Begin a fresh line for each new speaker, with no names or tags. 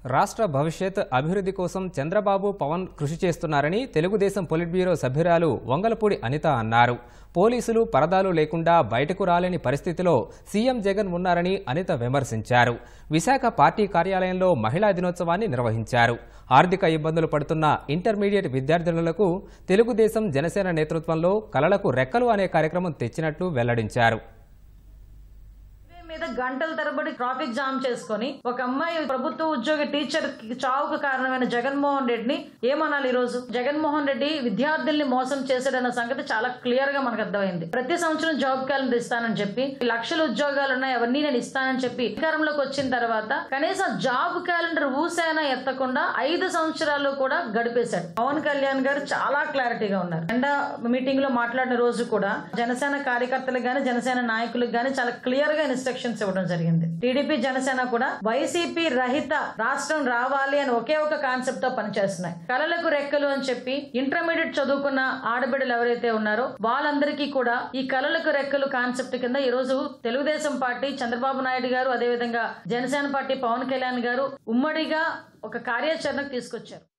రాష్ట్ర భవిష్యత్ అభివృద్ధి కోసం చంద్రబాబు పవన్ కృషి చేస్తున్నారని తెలుగుదేశం పొలిట్ బ్యూరో సభ్యురాలు వంగలపూడి అనిత అన్నారు పోలీసులు పరదాలు లేకుండా బయటకు రాలేని పరిస్థితిలో సీఎం జగన్ ఉన్నారని అనిత విమర్శించారు విశాఖ పార్టీ కార్యాలయంలో మహిళా దినోత్సవాన్ని నిర్వహించారు ఆర్థిక ఇబ్బందులు పడుతున్న ఇంటర్మీడియట్ విద్యార్థినులకు తెలుగుదేశం జనసేన నేతృత్వంలో కలలకు రెక్కలు అనే కార్యక్రమం తెచ్చినట్లు వెల్లడించారు
హైవే మీద గంటల తరబడి ట్రాఫిక్ జామ్ చేసుకొని ఒక అమ్మాయి ప్రభుత్వ ఉద్యోగి టీచర్ కి చావుకు కారణమైన జగన్మోహన్ రెడ్డిని ఏమనాలి ఈ రోజు జగన్మోహన్ రెడ్డి విద్యార్థుల్ని మోసం చేశాడన్న సంగతి చాలా క్లియర్ గా మనకు అర్థమైంది ప్రతి సంవత్సరం జాబ్ క్యాలెండర్ ఇస్తానని చెప్పి లక్షల ఉద్యోగాలు ఉన్నాయి అవన్నీ నేను ఇస్తానని చెప్పి అధికారంలోకి వచ్చిన తర్వాత కనీసం జాబ్ క్యాలెండర్ ఊసైనా ఎత్తకుండా ఐదు సంవత్సరాలు కూడా గడిపేశాడు పవన్ కళ్యాణ్ గారు చాలా క్లారిటీగా ఉన్నారు ఎండా మీటింగ్ లో మాట్లాడిన రోజు కూడా జనసేన కార్యకర్తలకు గాని జనసేన నాయకులకు గాని చాలా క్లియర్ గా ఇన్స్ట్రక్షన్స్ ఇవ్వడం జరిగింది టీడీపీ జనసేన కూడా వైసీపీ రహిత రాష్ట్రం రావాలి అని ఒకే ఒక కాన్సెప్ట్ తో పనిచేస్తున్నాయి కళలకు రెక్కలు అని చెప్పి ఇంటర్మీడియట్ చదువుకున్న ఆడబిడ్డలు ఎవరైతే ఉన్నారో వాళ్ళందరికీ కూడా ఈ కళలకు రెక్కలు కాన్సెప్ట్ కింద ఈ రోజు తెలుగుదేశం పార్టీ చంద్రబాబు నాయుడు గారు అదేవిధంగా జనసేన పార్టీ పవన్ కళ్యాణ్ గారు ఉమ్మడిగా ఒక కార్యాచరణకు తీసుకొచ్చారు